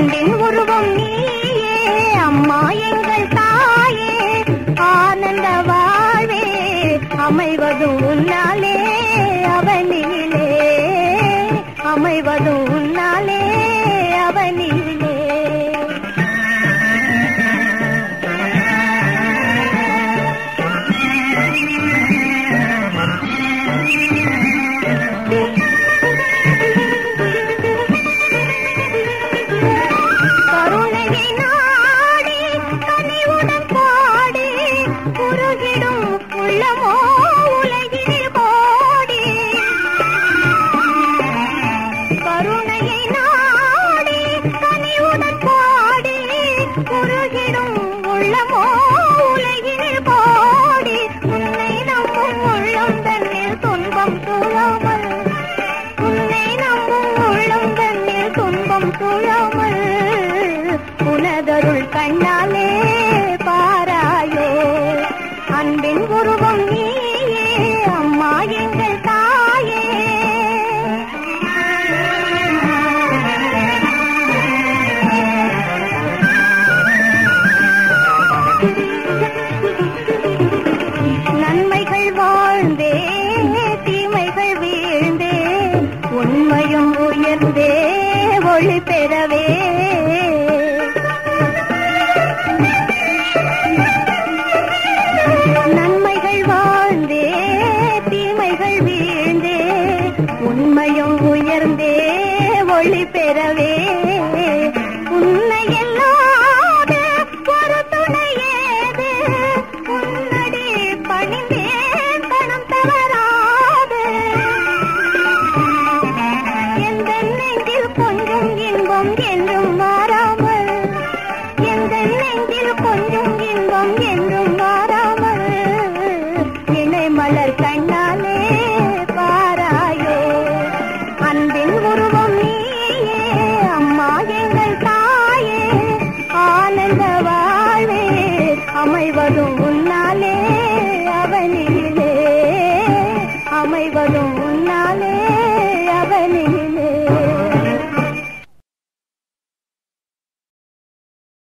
அன்பின் உருவம் நீயே அம்மா எங்கள் தாயே ஆனந்த வாழ்வே அமைவதும் உன்னாலே அவனிலே அமைவதும் உன்னாலே அவனிலே கருணையை நாடி கனிவுடன் பாடி குறுகிடும் உள்ளமோ உலகினில் கோடி கருணையை நாடி கனிவுடன் பாடி குறுகிடும் உள்ளமோ உலகினில் கோடி உன்னை நம்பும் உள்ளம் தன்னில் துன்பம் சூழாமல் உன்னை நம்பும் உள்ளம் தன்னில் துன்பம் சூழாமல் உனதருள் கண்ணாலே பாராயோ அன்பின் உருவம் நீயே அம்மா எங்கள் தாயே நன்மைகள் வாழ்ந்தே தீமைகள் வீழ்ந்தே உண்மையும் உயர்ந்தே ஒளி பெறவே நன்மைகள் வாழ்ந்தே தீமைகள் வீழ்ந்தே உண்மையும் உயர்ந்தே ஒளி பெறவே உன்னை எல்லாத ஒரு துணையேது உன்னடி பணிந்தேன் கணம் தவறாது எந்த நெஞ்சில் கொஞ்சம் இன்பம் என்றும் மாறாமல் எந்த நெஞ்சில் கொஞ்சம் இன்பம் என்றும் மாறாமல் இணை மலர் கண்ணாலே பாராயோ அன்பின் உருவம் நீயே அம்மா எங்கள் தாயே ஆனந்த வாழ்வே அமைவதும் உன்னாலே